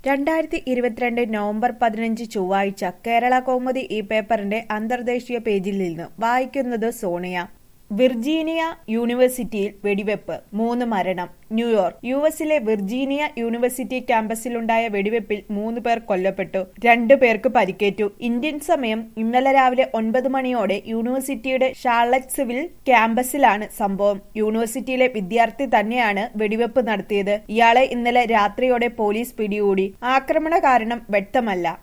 രണ്ടായിരത്തി ഇരുപത്തിരണ്ട് നവംബർ പതിനഞ്ച് ചൊവ്വാഴ്ച കേരള കൗമുദി ഈ പേപ്പറിന്റെ അന്തർദേശീയ പേജിൽ നിന്ന് വായിക്കുന്നത് സോണിയ വിർജീനിയ യൂണിവേഴ്സിറ്റിയിൽ വെടിവെപ്പ് മൂന്ന് മരണം ന്യൂയോർക്ക് യു എസിലെ വിർജീനിയ യൂണിവേഴ്സിറ്റി ക്യാമ്പസിലുണ്ടായ വെടിവെപ്പിൽ മൂന്ന് പേർ കൊല്ലപ്പെട്ടു രണ്ടു പേർക്ക് പരിക്കേറ്റു ഇന്ത്യൻ സമയം ഇന്നലെ രാവിലെ ഒൻപത് മണിയോടെ യൂണിവേഴ്സിറ്റിയുടെ ഷാർലറ്റ്സ്വിൽ ക്യാമ്പസിലാണ് സംഭവം യൂണിവേഴ്സിറ്റിയിലെ വിദ്യാർത്ഥി തന്നെയാണ് വെടിവെപ്പ് നടത്തിയത് ഇയാളെ ഇന്നലെ രാത്രിയോടെ പോലീസ് പിടികൂടി ആക്രമണ കാരണം വ്യക്തമല്ല